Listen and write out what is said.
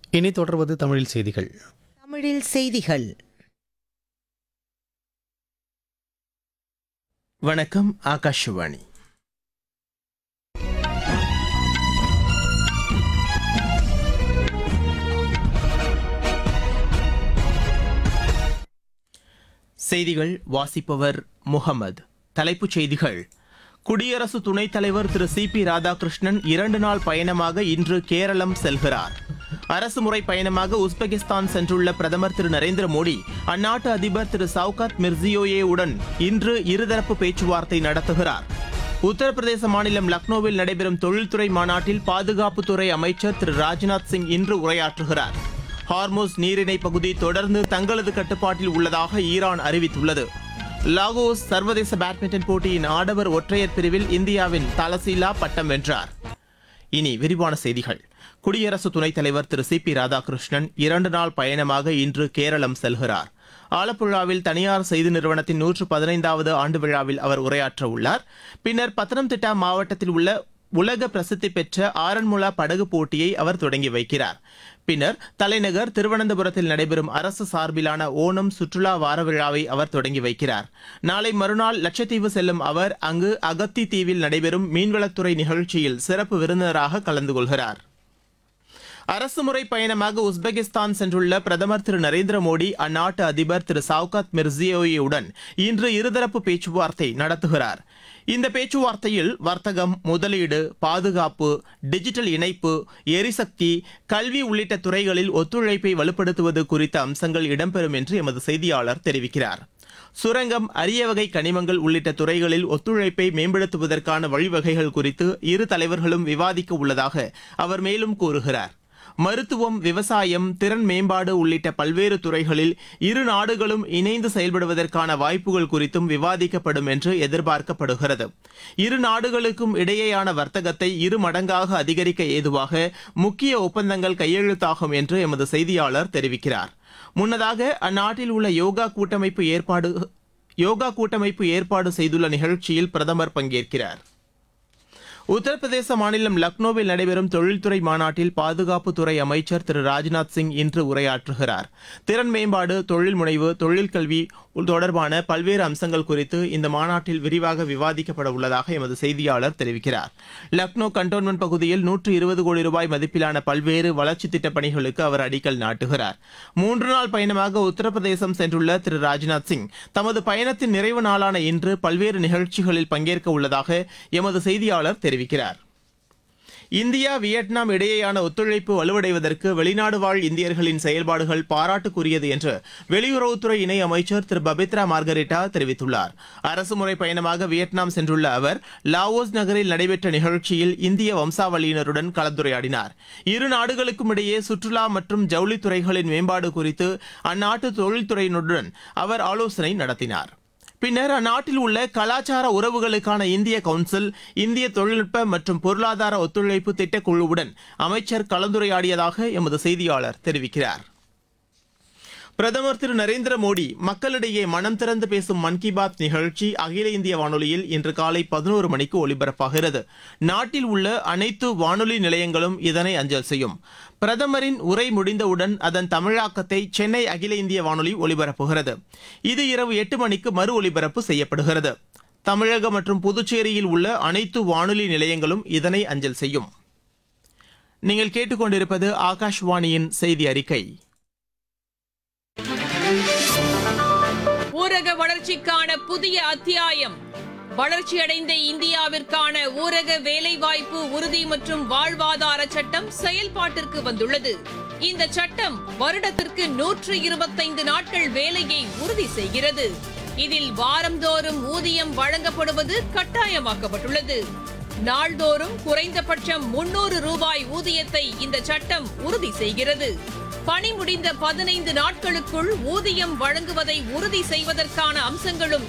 இனி தொடர்வது தமிழில் செய்திகள் தமிழில் செய்திகள் வணக்கம் ஆகாஷவாணி செய்திகள் வாசிப்பவர் முகமது தலைப்புச் செய்திகள் குடியரசு துணைத் தலைவர் திரு சி பி ராதாகிருஷ்ணன் இரண்டு நாள் பயணமாக இன்று கேரளம் செல்கிறார் அரசுமுறை பயணமாக உஸ்பெகிஸ்தான் சென்றுள்ள பிரதமர் திரு நரேந்திர மோடி அந்நாட்டு அதிபர் திரு சவுகாத் மிர்சியோயேவுடன் இன்று இருதரப்பு பேச்சுவார்த்தை நடத்துகிறார் உத்தரப்பிரதேச மாநிலம் லக்னோவில் நடைபெறும் தொழில்துறை மாநாட்டில் பாதுகாப்புத்துறை அமைச்சர் திரு ராஜ்நாத் சிங் இன்று உரையாற்றுகிறார் ஹார்மோஸ் நீரிணை பகுதி தொடர்ந்து தங்களது கட்டுப்பாட்டில் உள்ளதாக ஈரான் அறிவித்துள்ளது லாகோஸ் சர்வதேச பேட்மிண்டன் போட்டியின் ஆடவர் ஒற்றையர் பிரிவில் இந்தியாவின் தலசீலா பட்டம் வென்றார் இனி விரிவான செய்திகள் குடியரசு துணைத் தலைவர் திரு சி பி ராதாகிருஷ்ணன் இரண்டு நாள் பயணமாக இன்று கேரளம் செல்கிறார் ஆலப்புழாவில் தனியார் செய்தி நிறுவனத்தின் நூற்று பதினைந்தாவது ஆண்டு விழாவில் அவர் உரையாற்ற உள்ளார் பின்னர் பத்தனம்திட்டா மாவட்டத்தில் உள்ள உலக பிரசித்தி பெற்ற ஆரன்முளா படகு போட்டியை அவர் தொடங்கி வைக்கிறார் பின்னர் தலைநகர் திருவனந்தபுரத்தில் நடைபெறும் அரசு சார்பிலான ஓணம் சுற்றுலா வார விழாவை அவர் தொடங்கி வைக்கிறார் நாளை மறுநாள் லட்சத்தீவு செல்லும் அவர் அங்கு அகத்தி தீவில் நடைபெறும் மீன்வளத்துறை நிகழ்ச்சியில் சிறப்பு விருந்தினராக கலந்து கொள்கிறார் அரசுமுறை பயணமாக உஸ்பெகிஸ்தான் சென்றுள்ள பிரதமர் திரு நரேந்திர மோடி அந்நாட்டு அதிபர் திரு சவுகாத் மிர்சியோயுடன் இன்று இருதரப்பு பேச்சுவார்த்தை நடத்துகிறார் இந்த பேச்சுவார்த்தையில் வர்த்தகம் முதலீடு பாதுகாப்பு டிஜிட்டல் இணைப்பு எரிசக்தி கல்வி உள்ளிட்ட துறைகளில் ஒத்துழைப்பை வலுப்படுத்துவது குறித்த அம்சங்கள் இடம்பெறும் என்று எமது செய்தியாளர் தெரிவிக்கிறார் சுரங்கம் அரிய வகை கனிமங்கள் உள்ளிட்ட துறைகளில் ஒத்துழைப்பை மேம்படுத்துவதற்கான வழிவகைகள் குறித்து இரு தலைவர்களும் விவாதிக்க உள்ளதாக அவர் மேலும் கூறுகிறார் மருத்துவம் விவசாயம் திறன் மேம்பாடு உள்ளிட்ட பல்வேறு துறைகளில் இரு நாடுகளும் இணைந்து செயல்படுவதற்கான வாய்ப்புகள் குறித்தும் விவாதிக்கப்படும் என்று எதிர்பார்க்கப்படுகிறது இரு நாடுகளுக்கும் இடையேயான வர்த்தகத்தை இரு மடங்காக அதிகரிக்க ஏதுவாக முக்கிய ஒப்பந்தங்கள் கையெழுத்தாகும் என்று எமது செய்தியாளர் தெரிவிக்கிறார் முன்னதாக அந்நாட்டில் உள்ள யோகா கூட்டமைப்பு ஏற்பாடு யோகா கூட்டமைப்பு ஏற்பாடு செய்துள்ள நிகழ்ச்சியில் பிரதமர் பங்கேற்கிறார் உத்தரப்பிரதேச மாநிலம் லக்னோவில் நடைபெறும் தொழில்துறை மாநாட்டில் பாதுகாப்புத்துறை அமைச்சர் திரு ராஜ்நாத் சிங் இன்று உரையாற்றுகிறார் திறன் மேம்பாடு தொழில் முனைவு தொழில் கல்வி தொடர்பான பல்வேறு அம்சங்கள் குறித்து இந்த மாநாட்டில் விரிவாக விவாதிக்கப்பட உள்ளதாக எமது செய்தியாளர் தெரிவிக்கிறார் லக்னோ கண்டோன்மெண்ட் பகுதியில் நூற்று இருபது கோடி ரூபாய் மதிப்பிலான பல்வேறு வளர்ச்சி திட்டப் பணிகளுக்கு அவர் அடிக்கல் நாட்டுகிறார் மூன்று நாள் பயணமாக உத்தரப்பிரதேசம் சென்றுள்ள திரு ராஜ்நாத் சிங் தமது பயணத்தின் நிறைவு நாளான இன்று பல்வேறு நிகழ்ச்சிகளில் பங்கேற்க உள்ளதாக எமது செய்தியாளர் தெரிவிக்கிறார் இந்தியா வியட்நாம் இடையேயான ஒத்துழைப்பு வலுவடைவதற்கு வெளிநாடு வாழ் இந்தியர்களின் செயல்பாடுகள் பாராட்டுக்குரியது என்று வெளியுறவுத்துறை இணை அமைச்சர் திரு பபித்ரா மார்கரெட்டா தெரிவித்துள்ளார் அரசுமுறை பயணமாக வியட்நாம் சென்றுள்ள அவர் லாவோஸ் நகரில் நடைபெற்ற நிகழ்ச்சியில் இந்திய வம்சாவளியினருடன் கலந்துரையாடினார் இரு நாடுகளுக்கும் இடையே சுற்றுலா மற்றும் ஜவுளித்துறைகளின் மேம்பாடு குறித்து அந்நாட்டு தொழில்துறையினருடன் அவர் ஆலோசனை நடத்தினார் பின்னர் அந்நாட்டில் உள்ள கலாச்சார உறவுகளுக்கான இந்திய கவுன்சில் இந்திய தொழில்நுட்ப மற்றும் பொருளாதார ஒத்துழைப்பு திட்டக்குழுவுடன் அமைச்சர் கலந்துரையாடியதாக எமது செய்தியாளர் தெரிவிக்கிறார் பிரதமர் திரு நரேந்திர மோடி மக்களிடையே மனம் திறந்து பேசும் மன் கி பாத் நிகழ்ச்சி அகில இந்திய வானொலியில் இன்று காலை பதினோரு மணிக்கு ஒலிபரப்பாகிறது நாட்டில் உள்ள அனைத்து வானொலி நிலையங்களும் இதனை அஞ்சல் செய்யும் பிரதமரின் உரை முடிந்தவுடன் அதன் தமிழாக்கத்தை சென்னை அகில இந்திய வானொலி ஒலிபரப்புகிறது இது இரவு எட்டு மணிக்கு மறு ஒலிபரப்பு செய்யப்படுகிறது தமிழகம் மற்றும் புதுச்சேரியில் உள்ள அனைத்து வானொலி நிலையங்களும் இதனை அஞ்சல் செய்யும் நீங்கள் கேட்டுக்கொண்டிருப்பது ஆகாஷ்வாணியின் செய்தி அறிக்கை ஊரக வளர்ச்சிக்கான புதிய அத்தியாயம் வளர்ச்சியடைந்த இந்தியாவிற்கான ஊரக வேலைவாய்ப்பு உறுதி மற்றும் வாழ்வாதார சட்டம் செயல்பாட்டிற்கு வந்துள்ளது இந்த சட்டம் வருடத்திற்கு நூற்று இருபத்தைந்து நாட்கள் வேலையை உறுதி செய்கிறது இதில் வாரந்தோறும் ஊதியம் வழங்கப்படுவது கட்டாயமாக்கப்பட்டுள்ளது நாள்தோறும் குறைந்தபட்சம் முன்னூறு ரூபாய் ஊதியத்தை இந்த சட்டம் உறுதி செய்கிறது பணி முடிந்த பதினைந்து நாட்களுக்குள் ஊதியம் வழங்குவதை உறுதி செய்வதற்கான அம்சங்களும்